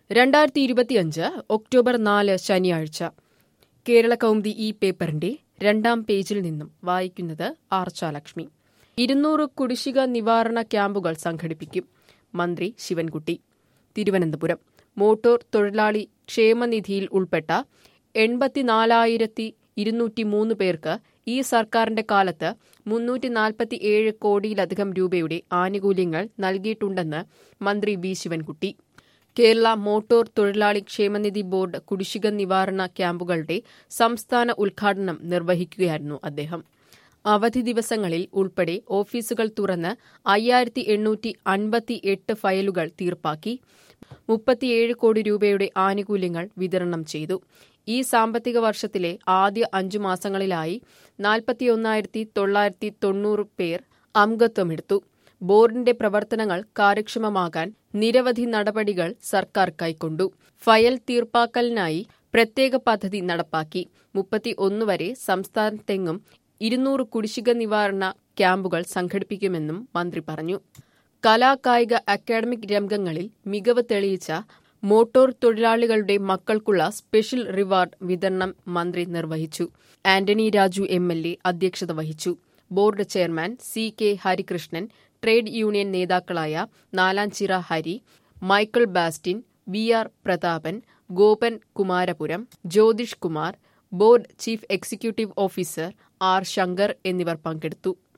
രണ്ടായിരത്തി ഇരുപത്തിയഞ്ച് ഒക്ടോബർ നാല് ശനിയാഴ്ച കേരള കൗമുദി ഈ പേപ്പറിന്റെ രണ്ടാം പേജിൽ നിന്നും വായിക്കുന്നത് ആർച്ചാലക്ഷ്മി ഇരുന്നൂറ് കുടിശ്ശിക നിവാരണ ക്യാമ്പുകൾ സംഘടിപ്പിക്കും മന്ത്രി ശിവൻകുട്ടി തിരുവനന്തപുരം മോട്ടോർ തൊഴിലാളി ക്ഷേമനിധിയിൽ ഉൾപ്പെട്ട എൺപത്തിനാലായിരത്തി ഇരുന്നൂറ്റി മൂന്ന് പേർക്ക് ഈ സർക്കാരിന്റെ കാലത്ത് മുന്നൂറ്റി നാൽപ്പത്തിയേഴ് കോടിയിലധികം രൂപയുടെ ആനുകൂല്യങ്ങൾ നൽകിയിട്ടുണ്ടെന്ന് മന്ത്രി വി ശിവൻകുട്ടി കേരള മോട്ടോർ തൊഴിലാളി ക്ഷേമനിധി ബോർഡ് കുടിശ്ശിക നിവാരണ ക്യാമ്പുകളുടെ സംസ്ഥാന ഉദ്ഘാടനം നിർവഹിക്കുകയായിരുന്നു അദ്ദേഹം അവധി ദിവസങ്ങളിൽ ഉൾപ്പെടെ ഓഫീസുകൾ തുറന്ന് അയ്യായിരത്തി എണ്ണൂറ്റി അൻപത്തി എട്ട് ഫയലുകൾ തീർപ്പാക്കി മുപ്പത്തിയേഴ് കോടി രൂപയുടെ ആനുകൂല്യങ്ങൾ വിതരണം ചെയ്തു ഈ സാമ്പത്തിക വർഷത്തിലെ ആദ്യ അഞ്ചു മാസങ്ങളിലായി നാൽപ്പത്തിയൊന്നായിരത്തി തൊള്ളായിരത്തി തൊണ്ണൂറ് പേർ അംഗത്വമെടുത്തു ബോർഡിന്റെ പ്രവർത്തനങ്ങൾ കാര്യക്ഷമമാകാൻ നിരവധി നടപടികൾ സർക്കാർ കൈക്കൊണ്ടു ഫയൽ തീർപ്പാക്കലിനായി പ്രത്യേക പദ്ധതി നടപ്പാക്കി മുപ്പത്തി ഒന്ന് വരെ സംസ്ഥാനത്തെങ്ങും ഇരുന്നൂറ് കുടിശ്ശിക നിവാരണ ക്യാമ്പുകൾ സംഘടിപ്പിക്കുമെന്നും മന്ത്രി പറഞ്ഞു കലാകായിക അക്കാദമിക് രംഗങ്ങളിൽ മികവ് തെളിയിച്ച മോട്ടോർ തൊഴിലാളികളുടെ മക്കൾക്കുള്ള സ്പെഷ്യൽ റിവാർഡ് വിതരണം മന്ത്രി നിർവഹിച്ചു Antony Raju M L A അധ്യക്ഷത വഹിച്ചു board chairman C K Harikrishnan trade union നേതാക്കളായ Nalanchira Hari Michael Bastin V R Prathapan Gopan Kumarapuram Jyothish Kumar board chief executive officer R Sankar എന്നിവർ പങ്കെടുത്തു